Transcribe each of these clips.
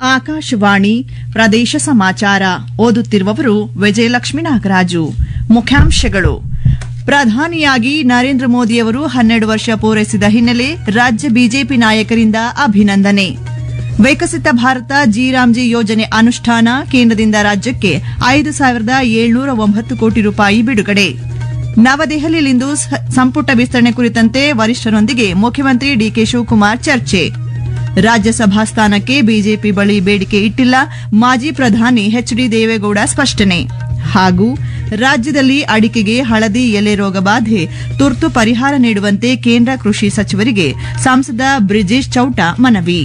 ಆಕಾಶವಾಣಿ ಪ್ರದೇಶ ಸಮಾಚಾರ ಓದುತ್ತಿರುವವರು ವಿಜಯಲಕ್ಷ್ಮಿ ನಾಗರಾಜು ಮುಖ್ಯಾಂಶಗಳು ಪ್ರಧಾನಿಯಾಗಿ ನರೇಂದ್ರ ಮೋದಿಯವರು ಹನ್ನೆರಡು ವರ್ಷ ಪೂರೈಸಿದ ಹಿನ್ನೆಲೆ ರಾಜ್ಯ ಬಿಜೆಪಿ ನಾಯಕರಿಂದ ಅಭಿನಂದನೆ ವಿಕಸಿತ ಭಾರತ ಜಿರಾಮ್ಜಿ ಯೋಜನೆ ಅನುಷ್ಠಾನ ಕೇಂದ್ರದಿಂದ ರಾಜ್ಯಕ್ಕೆ ಐದು ಸಾವಿರದ ಏಳ್ನೂರ ಒಂಬತ್ತು ಕೋಟಿ ರೂಪಾಯಿ ಬಿಡುಗಡೆ ನವದೆಹಲಿಯಲ್ಲಿಂದು ಸ- ಸಂಪುಟ ವಿಸ್ತರಣೆ ಕುರಿತಂತೆ ವರಿಷ್ಠರೊಂದಿಗೆ ಮುಖ್ಯಮಂತ್ರಿ ಡಿಕೆ ಶಿವಕುಮಾರ್ ಚರ್ಚೆ ರಾಜ್ಯಸಭಾ ಸ್ಥಾನಕ್ಕೆ ಬಿಜೆಪಿ ಬಳಿ ಬೇಡಿಕೆ ಇಟ್ಟಿಲ್ಲ ಮಾಜಿ ಪ್ರಧಾನಿ ಎಚ್ಡಿ ದೇವೇಗೌಡ ಸ್ಪಷ್ಟನೆ ಹಾಗೂ ರಾಜ್ಯದಲ್ಲಿ ಅಡಿಕೆಗೆ ಹಳದಿ ಎಲೆ ರೋಗ ಬಾಧೆ ತುರ್ತು ಪರಿಹಾರ ನೀಡುವಂತೆ ಕೇಂದ್ರ ಕೃಷಿ ಸಚಿವರಿಗೆ ಸಂಸದ ಬ್ರಿಜೇಶ್ ಚೌಟ ಮನವಿ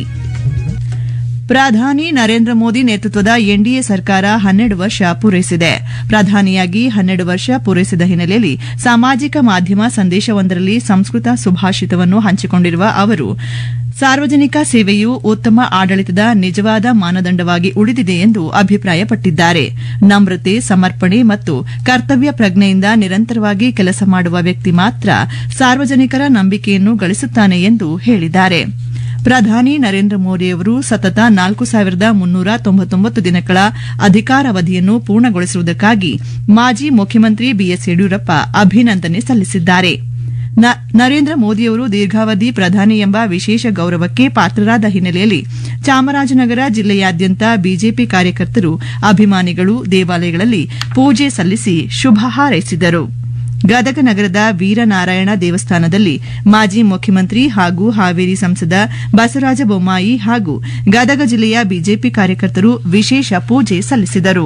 ಪ್ರಧಾನಿ ನರೇಂದ್ರ ಮೋದಿ ನೇತೃತ್ವದ ಎನ್ಡಿಎ ಸರ್ಕಾರ ಹನ್ನೆರಡು ವರ್ಷ ಪೂರೈಸಿದೆ ಪ್ರಧಾನಿಯಾಗಿ ಹನ್ನೆರಡು ವರ್ಷ ಪೂರೈಸಿದ ಹಿನ್ನೆಲೆಯಲ್ಲಿ ಸಾಮಾಜಿಕ ಮಾಧ್ಯಮ ಸಂದೇಶವೊಂದರಲ್ಲಿ ಸಂಸ್ಕೃತ ಸುಭಾಷಿತವನ್ನು ಹಂಚಿಕೊಂಡಿರುವ ಅವರು ಸಾರ್ವಜನಿಕ ಸೇವೆಯು ಉತ್ತಮ ಆಡಳಿತದ ನಿಜವಾದ ಮಾನದಂಡವಾಗಿ ಉಳಿದಿದೆ ಎಂದು ಅಭಿಪ್ರಾಯಪಟ್ಟಿದ್ದಾರೆ ನಮ್ರತೆ ಸಮರ್ಪಣೆ ಮತ್ತು ಕರ್ತವ್ಯ ಪ್ರಜ್ಞೆಯಿಂದ ನಿರಂತರವಾಗಿ ಕೆಲಸ ಮಾಡುವ ವ್ಯಕ್ತಿ ಮಾತ್ರ ಸಾರ್ವಜನಿಕರ ನಂಬಿಕೆಯನ್ನು ಗಳಿಸುತ್ತಾನೆ ಎಂದು ಹೇಳಿದ್ದಾರೆ ಪ್ರಧಾನಿ ನರೇಂದ್ರ ಮೋದಿಯವರು ಸತತ ನಾಲ್ಕು ಸಾವಿರದ ಮುನ್ನೂರ ತೊಂಬತ್ತೊಂಬತ್ತು ದಿನಗಳ ಅಧಿಕಾರಾವಧಿಯನ್ನು ಪೂರ್ಣಗೊಳಿಸಿರುವುದಕ್ಕಾಗಿ ಮಾಜಿ ಮುಖ್ಯಮಂತ್ರಿ ಬಿಎಸ್ ಯಡಿಯೂರಪ್ಪ ಅಭಿನಂದನೆ ಸಲ್ಲಿಸಿದ್ದಾರೆ ನ- ನರೇಂದ್ರ ಮೋದಿಯವರು ದೀರ್ಘಾವಧಿ ಪ್ರಧಾನಿ ಎಂಬ ವಿಶೇಷ ಗೌರವಕ್ಕೆ ಪಾತ್ರರಾದ ಹಿನ್ನೆಲೆಯಲ್ಲಿ ಚಾಮರಾಜನಗರ ಜಿಲ್ಲೆಯಾದ್ಯಂತ ಬಿಜೆಪಿ ಕಾರ್ಯಕರ್ತರು ಅಭಿಮಾನಿಗಳು ದೇವಾಲಯಗಳಲ್ಲಿ ಪೂಜೆ ಸಲ್ಲಿಸಿ ಶುಭ ಹಾರೈಸಿದರು ಗದಗ ನಗರದ ವೀರನಾರಾಯಣ ದೇವಸ್ಥಾನದಲ್ಲಿ ಮಾಜಿ ಮುಖ್ಯಮಂತ್ರಿ ಹಾಗೂ ಹಾವೇರಿ ಸಂಸದ ಬಸವರಾಜ ಬೊಮ್ಮಾಯಿ ಹಾಗೂ ಗದಗ ಜಿಲ್ಲೆಯ ಬಿಜೆಪಿ ಕಾರ್ಯಕರ್ತರು ವಿಶೇಷ ಪೂಜೆ ಸಲ್ಲಿಸಿದರು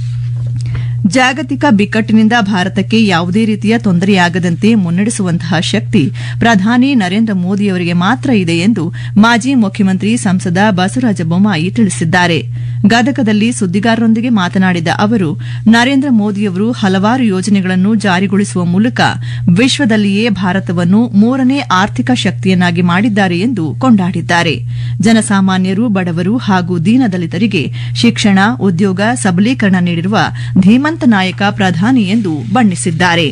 ಜಾಗತಿಕ ಬಿಕ್ಕಟ್ಟಿನಿಂದ ಭಾರತಕ್ಕೆ ಯಾವುದೇ ರೀತಿಯ ತೊಂದರೆಯಾಗದಂತೆ ಮುನ್ನಡೆಸುವಂತಹ ಶಕ್ತಿ ಪ್ರಧಾನಿ ನರೇಂದ್ರ ಮೋದಿಯವರಿಗೆ ಮಾತ್ರ ಇದೆ ಎಂದು ಮಾಜಿ ಮುಖ್ಯಮಂತ್ರಿ ಸಂಸದ ಬಸವರಾಜ ಬೊಮ್ಮಾಯಿ ತಿಳಿಸಿದ್ದಾರೆ ಗದಗದಲ್ಲಿ ಸುದ್ದಿಗಾರರೊಂದಿಗೆ ಮಾತನಾಡಿದ ಅವರು ನರೇಂದ್ರ ಮೋದಿಯವರು ಹಲವಾರು ಯೋಜನೆಗಳನ್ನು ಜಾರಿಗೊಳಿಸುವ ಮೂಲಕ ವಿಶ್ವದಲ್ಲಿಯೇ ಭಾರತವನ್ನು ಮೂರನೇ ಆರ್ಥಿಕ ಶಕ್ತಿಯನ್ನಾಗಿ ಮಾಡಿದ್ದಾರೆ ಎಂದು ಕೊಂಡಾಡಿದ್ದಾರೆ ಜನಸಾಮಾನ್ಯರು ಬಡವರು ಹಾಗೂ ದೀನದಲಿತರಿಗೆ ಶಿಕ್ಷಣ ಉದ್ಯೋಗ ಸಬಲೀಕರಣ ನೀಡಿರುವ ಧೀಮಂತ ನಾಯಕ ಪ್ರಧಾನಿ ಎಂದು ಬಣ್ಣಿಸಿದ್ದಾರೆ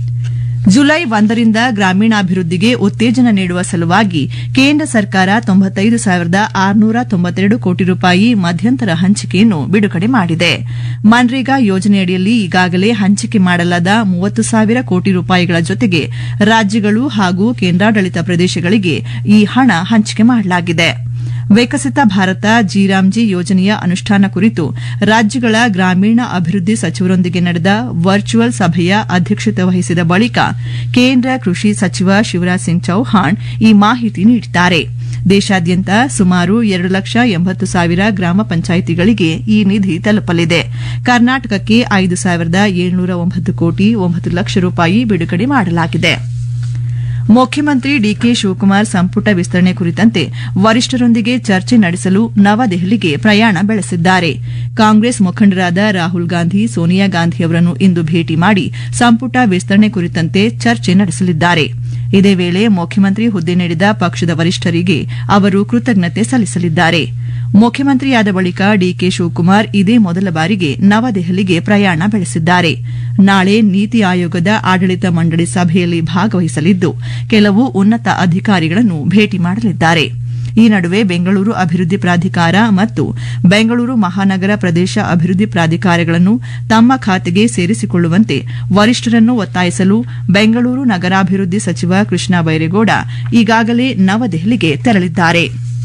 ಜುಲೈ ಒಂದರಿಂದ ಗ್ರಾಮೀಣಾಭಿವೃದ್ಧಿಗೆ ಉತ್ತೇಜನ ನೀಡುವ ಸಲುವಾಗಿ ಕೇಂದ್ರ ಸರ್ಕಾರ ತೊಂಬತ್ತೈದು ಸಾವಿರದ ಆರುನೂರ ತೊಂಬತ್ತೆರಡು ಕೋಟಿ ರೂಪಾಯಿ ಮಧ್ಯಂತರ ಹಂಚಿಕೆಯನ್ನು ಬಿಡುಗಡೆ ಮಾಡಿದೆ ಮನ್ರೇಗಾ ಯೋಜನೆಯಡಿಯಲ್ಲಿ ಈಗಾಗಲೇ ಹಂಚಿಕೆ ಮಾಡಲಾದ ಮೂವತ್ತು ಸಾವಿರ ಕೋಟಿ ರೂಪಾಯಿಗಳ ಜೊತೆಗೆ ರಾಜ್ಯಗಳು ಹಾಗೂ ಕೇಂದ್ರಾಡಳಿತ ಪ್ರದೇಶಗಳಿಗೆ ಈ ಹಣ ಹಂಚಿಕೆ ಮಾಡಲಾಗಿದೆ ವಿಕಸಿತ ಭಾರತ ಜಿರಾಮ್ಜಿ ಯೋಜನೆಯ ಅನುಷ್ಠಾನ ಕುರಿತು ರಾಜ್ಯಗಳ ಗ್ರಾಮೀಣ ಅಭಿವೃದ್ಧಿ ಸಚಿವರೊಂದಿಗೆ ನಡೆದ ವರ್ಚುವಲ್ ಸಭೆಯ ಅಧ್ಯಕ್ಷತೆ ವಹಿಸಿದ ಬಳಿಕ ಕೇಂದ್ರ ಕೃಷಿ ಸಚಿವ ಶಿವರಾಜ್ ಸಿಂಗ್ ಚೌಹಾಣ್ ಈ ಮಾಹಿತಿ ನೀಡಿದ್ದಾರೆ ದೇಶಾದ್ಯಂತ ಸುಮಾರು ಎರಡು ಲಕ್ಷ ಎಂಬತ್ತು ಸಾವಿರ ಗ್ರಾಮ ಪಂಚಾಯಿತಿಗಳಿಗೆ ಈ ನಿಧಿ ತಲುಪಲಿದೆ ಕರ್ನಾಟಕಕ್ಕೆ ಐದು ಸಾವಿರದ ಏಳ್ನೂರ ಒಂಬತ್ತು ಕೋಟಿ ಒಂಬತ್ತು ಲಕ್ಷ ರೂಪಾಯಿ ಬಿಡುಗಡೆ ಮಾಡಲಾಗಿದೆ ಮುಖ್ಯಮಂತ್ರಿ ಡಿಕೆ ಶಿವಕುಮಾರ್ ಸಂಪುಟ ವಿಸ್ತರಣೆ ಕುರಿತಂತೆ ವರಿಷ್ಠರೊಂದಿಗೆ ಚರ್ಚೆ ನಡೆಸಲು ನವದೆಹಲಿಗೆ ಪ್ರಯಾಣ ಬೆಳೆಸಿದ್ದಾರೆ ಕಾಂಗ್ರೆಸ್ ಮುಖಂಡರಾದ ರಾಹುಲ್ ಗಾಂಧಿ ಸೋನಿಯಾ ಗಾಂಧಿ ಅವರನ್ನು ಇಂದು ಭೇಟಿ ಮಾಡಿ ಸಂಪುಟ ವಿಸ್ತರಣೆ ಕುರಿತಂತೆ ಚರ್ಚೆ ನಡೆಸಲಿದ್ದಾರೆ ಇದೇ ವೇಳೆ ಮುಖ್ಯಮಂತ್ರಿ ಹುದ್ದೆ ನೀಡಿದ ಪಕ್ಷದ ವರಿಷ್ಠರಿಗೆ ಅವರು ಕೃತಜ್ಞತೆ ಸಲ್ಲಿಸಲಿದ್ದಾರೆ ಮುಖ್ಯಮಂತ್ರಿಯಾದ ಬಳಿಕ ಡಿಕೆ ಶಿವಕುಮಾರ್ ಇದೇ ಮೊದಲ ಬಾರಿಗೆ ನವದೆಹಲಿಗೆ ಪ್ರಯಾಣ ಬೆಳೆಸಿದ್ದಾರೆ ನಾಳೆ ನೀತಿ ಆಯೋಗದ ಆಡಳಿತ ಮಂಡಳಿ ಸಭೆಯಲ್ಲಿ ಭಾಗವಹಿಸಲಿದ್ದು ಕೆಲವು ಉನ್ನತ ಅಧಿಕಾರಿಗಳನ್ನು ಭೇಟಿ ಮಾಡಲಿದ್ದಾರೆ ಈ ನಡುವೆ ಬೆಂಗಳೂರು ಅಭಿವೃದ್ಧಿ ಪ್ರಾಧಿಕಾರ ಮತ್ತು ಬೆಂಗಳೂರು ಮಹಾನಗರ ಪ್ರದೇಶ ಅಭಿವೃದ್ಧಿ ಪ್ರಾಧಿಕಾರಗಳನ್ನು ತಮ್ಮ ಖಾತೆಗೆ ಸೇರಿಸಿಕೊಳ್ಳುವಂತೆ ವರಿಷ್ಠರನ್ನು ಒತ್ತಾಯಿಸಲು ಬೆಂಗಳೂರು ನಗರಾಭಿವೃದ್ಧಿ ಸಚಿವ ಕೃಷ್ಣ ಬೈರೇಗೌಡ ಈಗಾಗಲೇ ನವದೆಹಲಿಗೆ ತೆರಳಿದ್ದಾರೆ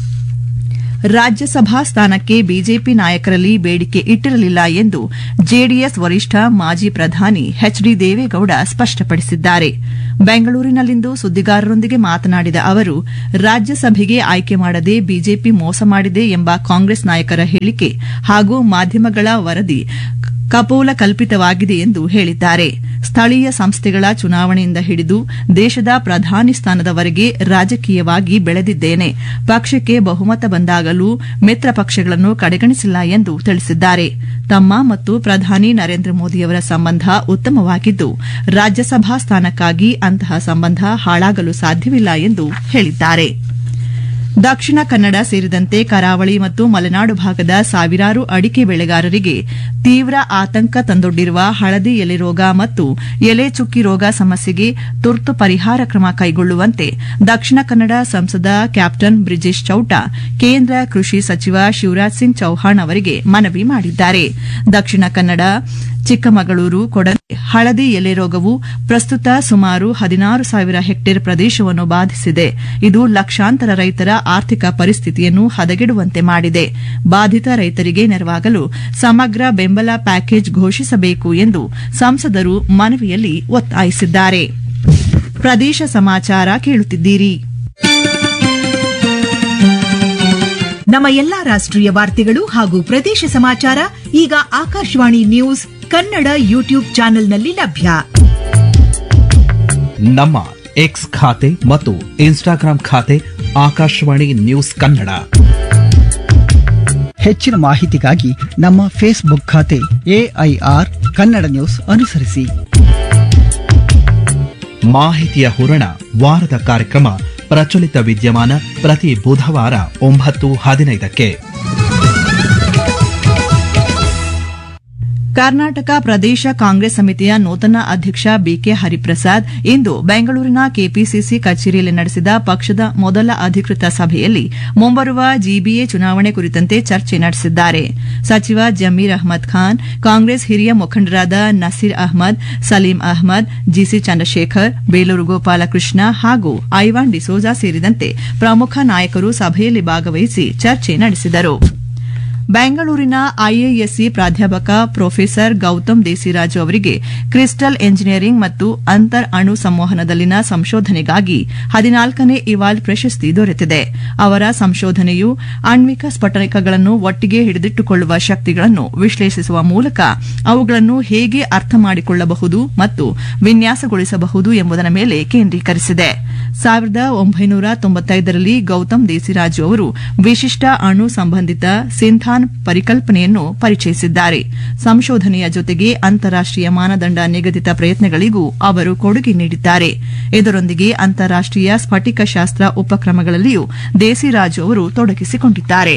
ರಾಜ್ಯಸಭಾ ಸ್ಥಾನಕ್ಕೆ ಬಿಜೆಪಿ ನಾಯಕರಲ್ಲಿ ಬೇಡಿಕೆ ಇಟ್ಟಿರಲಿಲ್ಲ ಎಂದು ಜೆಡಿಎಸ್ ವರಿಷ್ಠ ಮಾಜಿ ಪ್ರಧಾನಿ ಎಚ್ಡಿ ದೇವೇಗೌಡ ಸ್ಪಷ್ಟಪಡಿಸಿದ್ದಾರೆ ಬೆಂಗಳೂರಿನಲ್ಲಿಂದು ಸುದ್ದಿಗಾರರೊಂದಿಗೆ ಮಾತನಾಡಿದ ಅವರು ರಾಜ್ಯಸಭೆಗೆ ಆಯ್ಕೆ ಮಾಡದೆ ಬಿಜೆಪಿ ಮೋಸ ಮಾಡಿದೆ ಎಂಬ ಕಾಂಗ್ರೆಸ್ ನಾಯಕರ ಹೇಳಿಕೆ ಹಾಗೂ ಮಾಧ್ಯಮಗಳ ವರದಿ ಕಪೋಲ ಕಲ್ಪಿತವಾಗಿದೆ ಎಂದು ಹೇಳಿದ್ದಾರೆ ಸ್ಥಳೀಯ ಸಂಸ್ಥೆಗಳ ಚುನಾವಣೆಯಿಂದ ಹಿಡಿದು ದೇಶದ ಪ್ರಧಾನಿ ಸ್ಥಾನದವರೆಗೆ ರಾಜಕೀಯವಾಗಿ ಬೆಳೆದಿದ್ದೇನೆ ಪಕ್ಷಕ್ಕೆ ಬಹುಮತ ಬಂದಾಗಲೂ ಮಿತ್ರ ಪಕ್ಷಗಳನ್ನು ಕಡೆಗಣಿಸಿಲ್ಲ ಎಂದು ತಿಳಿಸಿದ್ದಾರೆ ತಮ್ಮ ಮತ್ತು ಪ್ರಧಾನಿ ನರೇಂದ್ರ ಮೋದಿಯವರ ಸಂಬಂಧ ಉತ್ತಮವಾಗಿದ್ದು ರಾಜ್ಯಸಭಾ ಸ್ಥಾನಕ್ಕಾಗಿ ಅಂತಹ ಸಂಬಂಧ ಹಾಳಾಗಲು ಸಾಧ್ಯವಿಲ್ಲ ಎಂದು ಹೇಳಿದ್ದಾರೆ ದಕ್ಷಿಣ ಕನ್ನಡ ಸೇರಿದಂತೆ ಕರಾವಳಿ ಮತ್ತು ಮಲೆನಾಡು ಭಾಗದ ಸಾವಿರಾರು ಅಡಿಕೆ ಬೆಳೆಗಾರರಿಗೆ ತೀವ್ರ ಆತಂಕ ತಂದೊಡ್ಡಿರುವ ಹಳದಿ ಎಲೆ ರೋಗ ಮತ್ತು ಎಲೆ ಚುಕ್ಕಿ ರೋಗ ಸಮಸ್ಯೆಗೆ ತುರ್ತು ಪರಿಹಾರ ಕ್ರಮ ಕೈಗೊಳ್ಳುವಂತೆ ದಕ್ಷಿಣ ಕನ್ನಡ ಸಂಸದ ಕ್ಯಾಪ್ಟನ್ ಬ್ರಿಜೇಶ್ ಚೌಟ ಕೇಂದ್ರ ಕೃಷಿ ಸಚಿವ ಶಿವರಾಜ್ ಸಿಂಗ್ ಚೌಹಾಣ್ ಅವರಿಗೆ ಮನವಿ ಮಾಡಿದ್ದಾರೆ ದಕ್ಷಿಣ ಕನ್ನಡ ಚಿಕ್ಕಮಗಳೂರು ಕೊಡಗು ಹಳದಿ ಎಲೆ ರೋಗವು ಪ್ರಸ್ತುತ ಸುಮಾರು ಹದಿನಾರು ಸಾವಿರ ಹೆಕ್ಟೇರ್ ಪ್ರದೇಶವನ್ನು ಬಾಧಿಸಿದೆ ಇದು ಲಕ್ಷಾಂತರ ರೈತರ ಆರ್ಥಿಕ ಪರಿಸ್ಥಿತಿಯನ್ನು ಹದಗೆಡುವಂತೆ ಮಾಡಿದೆ ಬಾಧಿತ ರೈತರಿಗೆ ನೆರವಾಗಲು ಸಮಗ್ರ ಬೆಂಬಲ ಪ್ಯಾಕೇಜ್ ಘೋಷಿಸಬೇಕು ಎಂದು ಸಂಸದರು ಮನವಿಯಲ್ಲಿ ಒತ್ತಾಯಿಸಿದ್ದಾರೆ ಪ್ರದೇಶ ಸಮಾಚಾರ ಕೇಳುತ್ತಿದ್ದೀರಿ ನಮ್ಮ ಎಲ್ಲಾ ರಾಷ್ಟ್ರೀಯ ವಾರ್ತೆಗಳು ಹಾಗೂ ಪ್ರದೇಶ ಸಮಾಚಾರ ಈಗ ಆಕಾಶವಾಣಿ ನ್ಯೂಸ್ ಕನ್ನಡ ಯೂಟ್ಯೂಬ್ ಚಾನೆಲ್ನಲ್ಲಿ ಲಭ್ಯ ನಮ್ಮ ಎಕ್ಸ್ ಖಾತೆ ಮತ್ತು ಇನ್ಸ್ಟಾಗ್ರಾಂ ಖಾತೆ ಆಕಾಶವಾಣಿ ನ್ಯೂಸ್ ಕನ್ನಡ ಹೆಚ್ಚಿನ ಮಾಹಿತಿಗಾಗಿ ನಮ್ಮ ಫೇಸ್ಬುಕ್ ಖಾತೆ ಎಐಆರ್ ಕನ್ನಡ ನ್ಯೂಸ್ ಅನುಸರಿಸಿ ಮಾಹಿತಿಯ ಹೂರಣ ವಾರದ ಕಾರ್ಯಕ್ರಮ ಪ್ರಚಲಿತ ವಿದ್ಯಮಾನ ಪ್ರತಿ ಬುಧವಾರ ಒಂಬತ್ತು ಹದಿನೈದಕ್ಕೆ ಕರ್ನಾಟಕ ಪ್ರದೇಶ ಕಾಂಗ್ರೆಸ್ ಸಮಿತಿಯ ನೂತನ ಅಧ್ಯಕ್ಷ ಬಿಕೆ ಹರಿಪ್ರಸಾದ್ ಇಂದು ಬೆಂಗಳೂರಿನ ಕೆಪಿಸಿಸಿ ಕಚೇರಿಯಲ್ಲಿ ನಡೆಸಿದ ಪಕ್ಷದ ಮೊದಲ ಅಧಿಕೃತ ಸಭೆಯಲ್ಲಿ ಮುಂಬರುವ ಜಿಬಿಎ ಚುನಾವಣೆ ಕುರಿತಂತೆ ಚರ್ಚೆ ನಡೆಸಿದ್ದಾರೆ ಸಚಿವ ಜಮೀರ್ ಅಹ್ಮದ್ ಖಾನ್ ಕಾಂಗ್ರೆಸ್ ಹಿರಿಯ ಮುಖಂಡರಾದ ನಸೀರ್ ಅಹ್ಮದ್ ಸಲೀಂ ಅಹ್ಮದ್ ಜಿಸಿ ಚಂದ್ರಶೇಖರ್ ಬೇಲೂರು ಗೋಪಾಲಕೃಷ್ಣ ಹಾಗೂ ಐವಾನ್ ಡಿಸೋಜಾ ಸೇರಿದಂತೆ ಪ್ರಮುಖ ನಾಯಕರು ಸಭೆಯಲ್ಲಿ ಭಾಗವಹಿಸಿ ಚರ್ಚೆ ನಡೆಸಿದರು ಬೆಂಗಳೂರಿನ ಐಎಎಸ್ಸಿ ಪ್ರಾಧ್ಯಾಪಕ ಪ್ರೊಫೆಸರ್ ಗೌತಮ್ ದೇಸಿರಾಜು ಅವರಿಗೆ ಕ್ರಿಸ್ಟಲ್ ಎಂಜಿನಿಯರಿಂಗ್ ಮತ್ತು ಅಂತರ್ ಅಣು ಸಂವಹನದಲ್ಲಿನ ಸಂಶೋಧನೆಗಾಗಿ ಹದಿನಾಲ್ಕನೇ ಇವಾಲ್ ಪ್ರಶಸ್ತಿ ದೊರೆತಿದೆ ಅವರ ಸಂಶೋಧನೆಯು ಆಣ್ವಿಕ ಸ್ಫಟಿಕಗಳನ್ನು ಒಟ್ಟಿಗೆ ಹಿಡಿದಿಟ್ಟುಕೊಳ್ಳುವ ಶಕ್ತಿಗಳನ್ನು ವಿಶ್ಲೇಷಿಸುವ ಮೂಲಕ ಅವುಗಳನ್ನು ಹೇಗೆ ಅರ್ಥ ಮಾಡಿಕೊಳ್ಳಬಹುದು ಮತ್ತು ವಿನ್ಯಾಸಗೊಳಿಸಬಹುದು ಎಂಬುದರ ಮೇಲೆ ಕೇಂದ್ರೀಕರಿಸಿದೆ ಸಾವಿರದ ಒಂಬೈನೂರ ತೊಂಬತ್ತೈದರಲ್ಲಿ ಗೌತಮ್ ದೇಸಿರಾಜು ಅವರು ವಿಶಿಷ್ಟ ಅಣು ಸಂಬಂಧಿತ ಸಿಂಥಾನ್ ಪರಿಕಲ್ಪನೆಯನ್ನು ಪರಿಚಯಿಸಿದ್ದಾರೆ ಸಂಶೋಧನೆಯ ಜೊತೆಗೆ ಅಂತಾರಾಷ್ಟೀಯ ಮಾನದಂಡ ನಿಗದಿತ ಪ್ರಯತ್ನಗಳಿಗೂ ಅವರು ಕೊಡುಗೆ ನೀಡಿದ್ದಾರೆ ಇದರೊಂದಿಗೆ ಅಂತಾರಾಷ್ಟೀಯ ಸ್ಫಟಿಕಶಾಸ್ತ್ರ ಉಪಕ್ರಮಗಳಲ್ಲಿಯೂ ದೇಸಿರಾಜು ಅವರು ತೊಡಗಿಸಿಕೊಂಡಿದ್ದಾರೆ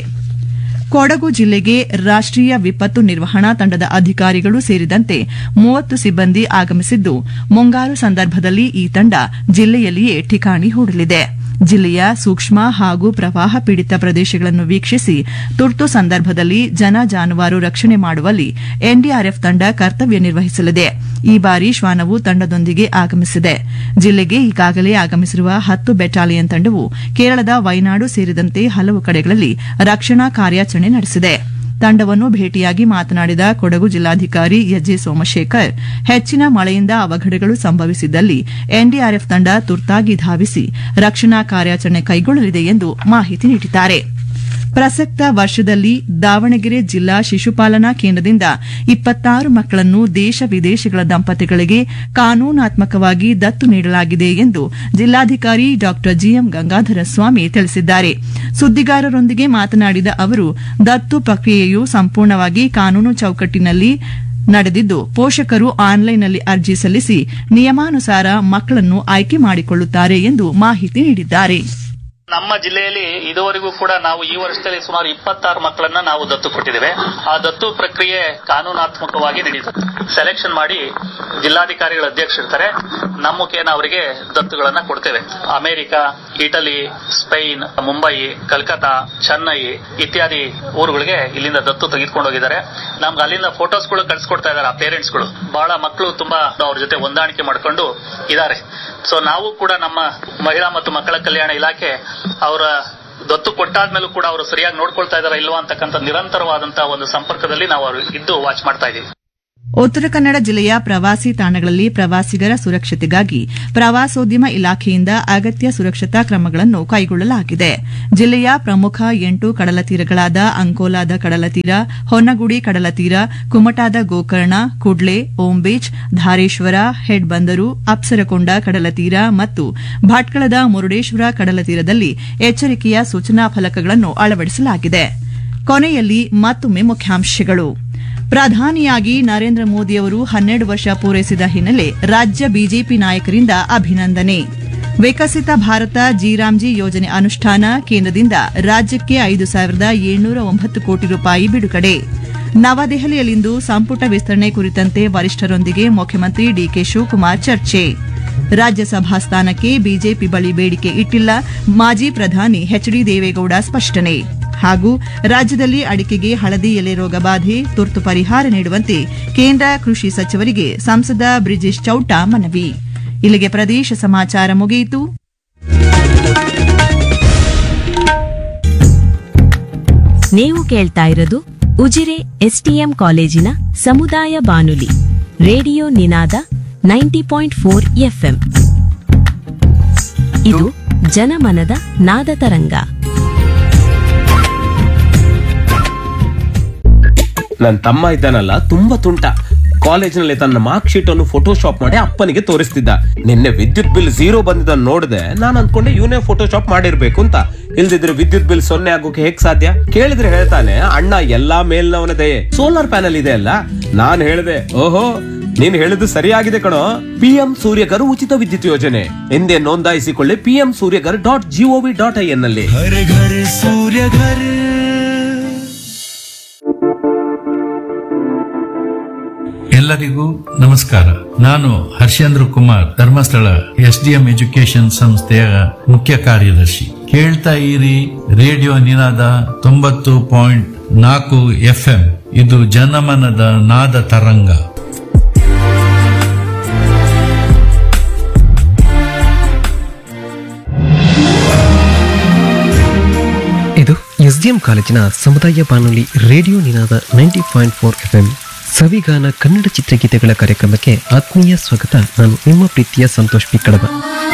ಕೊಡಗು ಜಿಲ್ಲೆಗೆ ರಾಷ್ಟೀಯ ವಿಪತ್ತು ನಿರ್ವಹಣಾ ತಂಡದ ಅಧಿಕಾರಿಗಳು ಸೇರಿದಂತೆ ಮೂವತ್ತು ಸಿಬ್ಬಂದಿ ಆಗಮಿಸಿದ್ದು ಮುಂಗಾರು ಸಂದರ್ಭದಲ್ಲಿ ಈ ತಂಡ ಜಿಲ್ಲೆಯಲ್ಲಿಯೇ ಠಿಕಾಣಿ ಹೂಡಲಿದೆ ಜಿಲ್ಲೆಯ ಸೂಕ್ಷ್ಮ ಹಾಗೂ ಪ್ರವಾಹ ಪೀಡಿತ ಪ್ರದೇಶಗಳನ್ನು ವೀಕ್ಷಿಸಿ ತುರ್ತು ಸಂದರ್ಭದಲ್ಲಿ ಜನ ಜಾನುವಾರು ರಕ್ಷಣೆ ಮಾಡುವಲ್ಲಿ ಎನ್ಡಿಆರ್ಎಫ್ ತಂಡ ಕರ್ತವ್ಯ ನಿರ್ವಹಿಸಲಿದೆ ಈ ಬಾರಿ ಶ್ವಾನವು ತಂಡದೊಂದಿಗೆ ಆಗಮಿಸಿದೆ ಜಿಲ್ಲೆಗೆ ಈಗಾಗಲೇ ಆಗಮಿಸಿರುವ ಹತ್ತು ಬೆಟಾಲಿಯನ್ ತಂಡವು ಕೇರಳದ ವೈನಾಡು ಸೇರಿದಂತೆ ಹಲವು ಕಡೆಗಳಲ್ಲಿ ರಕ್ಷಣಾ ಕಾರ್ಯಾಚರಣೆ ನಡೆಸಿದೆ ತಂಡವನ್ನು ಭೇಟಿಯಾಗಿ ಮಾತನಾಡಿದ ಕೊಡಗು ಜಿಲ್ಲಾಧಿಕಾರಿ ಎಜೆ ಸೋಮಶೇಖರ್ ಹೆಚ್ಚಿನ ಮಳೆಯಿಂದ ಅವಘಡಗಳು ಸಂಭವಿಸಿದ್ದಲ್ಲಿ ಎನ್ಡಿಆರ್ಎಫ್ ತಂಡ ತುರ್ತಾಗಿ ಧಾವಿಸಿ ರಕ್ಷಣಾ ಕಾರ್ಯಾಚರಣೆ ಕೈಗೊಳ್ಳಲಿದೆ ಎಂದು ಮಾಹಿತಿ ನೀಡಿದ್ದಾರೆ ಪ್ರಸಕ್ತ ವರ್ಷದಲ್ಲಿ ದಾವಣಗೆರೆ ಜಿಲ್ಲಾ ಶಿಶುಪಾಲನಾ ಕೇಂದ್ರದಿಂದ ಇಪ್ಪತ್ತಾರು ಮಕ್ಕಳನ್ನು ದೇಶ ವಿದೇಶಗಳ ದಂಪತಿಗಳಿಗೆ ಕಾನೂನಾತ್ಮಕವಾಗಿ ದತ್ತು ನೀಡಲಾಗಿದೆ ಎಂದು ಜಿಲ್ಲಾಧಿಕಾರಿ ಡಾ ಜಿಎಂ ಗಂಗಾಧರ ಸ್ವಾಮಿ ತಿಳಿಸಿದ್ದಾರೆ ಸುದ್ದಿಗಾರರೊಂದಿಗೆ ಮಾತನಾಡಿದ ಅವರು ದತ್ತು ಪ್ರಕ್ರಿಯೆಯು ಸಂಪೂರ್ಣವಾಗಿ ಕಾನೂನು ಚೌಕಟ್ಟಿನಲ್ಲಿ ನಡೆದಿದ್ದು ಪೋಷಕರು ಆನ್ಲೈನ್ನಲ್ಲಿ ಅರ್ಜಿ ಸಲ್ಲಿಸಿ ನಿಯಮಾನುಸಾರ ಮಕ್ಕಳನ್ನು ಆಯ್ಕೆ ಮಾಡಿಕೊಳ್ಳುತ್ತಾರೆ ಎಂದು ಮಾಹಿತಿ ನೀಡಿದ್ದಾರೆ ನಮ್ಮ ಜಿಲ್ಲೆಯಲ್ಲಿ ಇದುವರೆಗೂ ಕೂಡ ನಾವು ಈ ವರ್ಷದಲ್ಲಿ ಸುಮಾರು ಇಪ್ಪತ್ತಾರು ಮಕ್ಕಳನ್ನ ನಾವು ದತ್ತು ಕೊಟ್ಟಿದ್ದೇವೆ ಆ ದತ್ತು ಪ್ರಕ್ರಿಯೆ ಕಾನೂನಾತ್ಮಕವಾಗಿ ನಡೀತದೆ ಸೆಲೆಕ್ಷನ್ ಮಾಡಿ ಜಿಲ್ಲಾಧಿಕಾರಿಗಳ ಅಧ್ಯಕ್ಷರಿರ್ತಾರೆ ನಮ್ಮ ಮುಖೇನ ಅವರಿಗೆ ದತ್ತುಗಳನ್ನ ಕೊಡ್ತೇವೆ America Italy Spain Mumbai Calcutta Chennai ಇತ್ಯಾದಿ ಊರುಗಳಿಗೆ ಇಲ್ಲಿಂದ ದತ್ತು ತೆಗೆದುಕೊಂಡು ಹೋಗಿದ್ದಾರೆ ನಮ್ಗೆ ಅಲ್ಲಿಂದ ಫೋಟೋಸ್ಗಳು ಕಳ್ಸಿಕೊಡ್ತಾ ಇದ್ದಾರೆ ಆ ಪೇರೆಂಟ್ಸ್ಗಳು ಬಹಳ ಮಕ್ಕಳು ತುಂಬಾ ಅವ್ರ ಜೊತೆ ಹೊಂದಾಣಿಕೆ ಮಾಡ್ಕೊಂಡು ಇದ್ದಾರೆ ಸೊ ನಾವು ಕೂಡ ನಮ್ಮ ಮಹಿಳಾ ಮತ್ತು ಮಕ್ಕಳ ಕಲ್ಯಾಣ ಇಲಾಖೆ ಅವರ ದತ್ತು ಕೊಟ್ಟಾದ್ಮೇಲೂ ಕೂಡ ಅವರು ಸರಿಯಾಗಿ ನೋಡ್ಕೊಳ್ತಾ ಇದಾರ ಇಲ್ವಾ ಅಂತಕ್ಕಂಥ ನಿರಂತರವಾದಂತಹ ಒಂದು ಸಂಪರ್ಕದಲ್ಲಿ ನಾವು ಅವರು ಇದ್ದು ವಾಚ್ ಮಾಡ್ತಾ ಇದ್ದೀವಿ ಉತ್ತರ ಕನ್ನಡ ಜಿಲ್ಲೆಯ ಪ್ರವಾಸಿ ತಾಣಗಳಲ್ಲಿ ಪ್ರವಾಸಿಗರ ಸುರಕ್ಷತೆಗಾಗಿ ಪ್ರವಾಸೋದ್ಯಮ ಇಲಾಖೆಯಿಂದ ಅಗತ್ಯ ಸುರಕ್ಷತಾ ಕ್ರಮಗಳನ್ನು ಕೈಗೊಳ್ಳಲಾಗಿದೆ ಜಿಲ್ಲೆಯ ಪ್ರಮುಖ ಎಂಟು ಕಡಲ ತೀರಗಳಾದ ಅಂಕೋಲಾದ ಕಡಲತೀರ ಹೊನ್ನಗುಡಿ ಕಡಲತೀರ ಕುಮಟಾದ ಗೋಕರ್ಣ ಕುಡ್ಲೆ ಓಂ ಬೀಚ್ ಧಾರೇಶ್ವರ ಹೆಡ್ ಬಂದರು ಅಪ್ಸರಕೊಂಡ ಕಡಲತೀರ ಮತ್ತು ಭಟ್ಕಳದ ಮುರುಡೇಶ್ವರ ಕಡಲತೀರದಲ್ಲಿ ಎಚ್ಚರಿಕೆಯ ಸೂಚನಾ ಫಲಕಗಳನ್ನು ಅಳವಡಿಸಲಾಗಿದೆ ಕೊನೆಯಲ್ಲಿ ಮತ್ತೊಮ್ಮೆ ಮುಖ್ಯಾಂಶಗಳು ಪ್ರಧಾನಿಯಾಗಿ ನರೇಂದ್ರ ಮೋದಿಯವರು ಹನ್ನೆರಡು ವರ್ಷ ಪೂರೈಸಿದ ಹಿನ್ನೆಲೆ ರಾಜ್ಯ ಬಿಜೆಪಿ ನಾಯಕರಿಂದ ಅಭಿನಂದನೆ ವಿಕಸಿತ ಭಾರತ ಜಿರಾಮ್ಜಿ ಯೋಜನೆ ಅನುಷ್ಠಾನ ಕೇಂದ್ರದಿಂದ ರಾಜ್ಯಕ್ಕೆ ಐದು ಸಾವಿರದ ಏಳ್ನೂರ ಒಂಬತ್ತು ಕೋಟಿ ರೂಪಾಯಿ ಬಿಡುಗಡೆ ನವದೆಹಲಿಯಲ್ಲಿಂದು ಸಂಪುಟ ವಿಸ್ತರಣೆ ಕುರಿತಂತೆ ವರಿಷ್ಠರೊಂದಿಗೆ ಮುಖ್ಯಮಂತ್ರಿ ಡಿಕೆ ಶಿವಕುಮಾರ್ ಚರ್ಚೆ ರಾಜ್ಯಸಭಾ ಸ್ಥಾನಕ್ಕೆ ಬಿಜೆಪಿ ಬಳಿ ಬೇಡಿಕೆ ಇಟ್ಟಿಲ್ಲ ಮಾಜಿ ಪ್ರಧಾನಿ ಎಚ್ಡಿ ದೇವೇಗೌಡ ಸ್ಪಷ್ಟನೆ ಹಾಗೂ ರಾಜ್ಯದಲ್ಲಿ ಅಡಿಕೆಗೆ ಹಳದಿ ಎಲೆ ರೋಗ ಬಾಧೆ ತುರ್ತು ಪರಿಹಾರ ನೀಡುವಂತೆ ಕೇಂದ್ರ ಕೃಷಿ ಸಚಿವರಿಗೆ ಸಂಸದ ಬ್ರಿಜೇಶ್ ಚೌಟ ಮನವಿ ಇಲ್ಲಿಗೆ ಪ್ರದೇಶ ಸಮಾಚಾರ ಮುಗಿಯಿತು ನೀವು ಕೇಳ್ತಾ ಇರೋದು ಉಜಿರೆ ಎಸ್ಟಿಎಂ ಕಾಲೇಜಿನ ಸಮುದಾಯ ಬಾನುಲಿ radio Ninada ninety point four FM ಇದು ಜನಮನದ ನಾದ ತರಂಗ ನನ್ನ ತಮ್ಮ ಇದ್ದಾನಲ್ಲ ತುಂಬಾ ತುಂಟ ಕಾಲೇಜಿನಲ್ಲಿ ತನ್ನ ಮಾರ್ಕ್ ಶೀಟ್ ಅನ್ನು ಫೋಟೋಶಾಪ್ ಮಾಡಿ ಅಪ್ಪನಿಗೆ ತೋರಿಸ್ತಿದ್ದ ನಿನ್ನೆ ವಿದ್ಯುತ್ ಬಿಲ್ ಝೀರೋ ಬಂದಿದ್ದ ನೋಡಿದೆ ನಾನು ಅನ್ಕೊಂಡೆ ಇವನೇ ಫೋಟೋಶಾಪ್ ಮಾಡಿರ್ಬೇಕು ಅಂತ ಇಲ್ದಿದ್ರೆ ವಿದ್ಯುತ್ ಬಿಲ್ ಸೊನ್ನೆ ಆಗೋಕೆ ಹೇಗ್ ಸಾಧ್ಯ ಕೇಳಿದ್ರೆ ಹೇಳ್ತಾನೆ ಅಣ್ಣ ಎಲ್ಲಾ ಮೇಲ್ನವನ ದಯೆ ಸೋಲಾರ್ ಪ್ಯಾನಲ್ ಇದೆ ಅಲ್ಲ ನಾನ್ ಹೇಳ್ದೆ ಓಹೋ ನೀನ್ ಹೇಳಿದ್ದು ಸರಿಯಾಗಿದೆ ಕಣೋ ಪಿಎಂ ಸೂರ್ಯಗರ್ ಉಚಿತ ವಿದ್ಯುತ್ ಯೋಜನೆ ಎಂದೇ ನೋಂದಾಯಿಸಿಕೊಳ್ಳಿ PM Suryaghar dot G O V dot I N ನಲ್ಲಿ ಎಲ್ಲರಿಗೂ ನಮಸ್ಕಾರ ನಾನು Harshendra Kumar Dharmasthala S D M education ಸಂಸ್ಥೆಯ ಮುಖ್ಯ ಕಾರ್ಯದರ್ಶಿ ಕೇಳ್ತಾ ಇರಿ ರೇಡಿಯೋ ನಿನಾದ ತೊಂಬತ್ತು ಪಾಯಿಂಟ್ ನಾಲ್ಕು ಎಫ್ ಇದು ಜನಮನದ ನಾದ ತರಂಗ ಇದು ಎಸ್ಡಿಎಂ ಕಾಲೇಜಿನ ಸಮುದಾಯ ಬಾನುಲಿ radio Ninada ninety point four F M ಸವಿಗಾನ ಕನ್ನಡ ಚಿತ್ರಗೀತೆಗಳ ಕಾರ್ಯಕ್ರಮಕ್ಕೆ ಆತ್ಮೀಯ ಸ್ವಾಗತ ನಾನು ನಿಮ್ಮ ಪ್ರೀತಿಯ ಸಂತೋಷ್ ಪಿ ಕಡಬ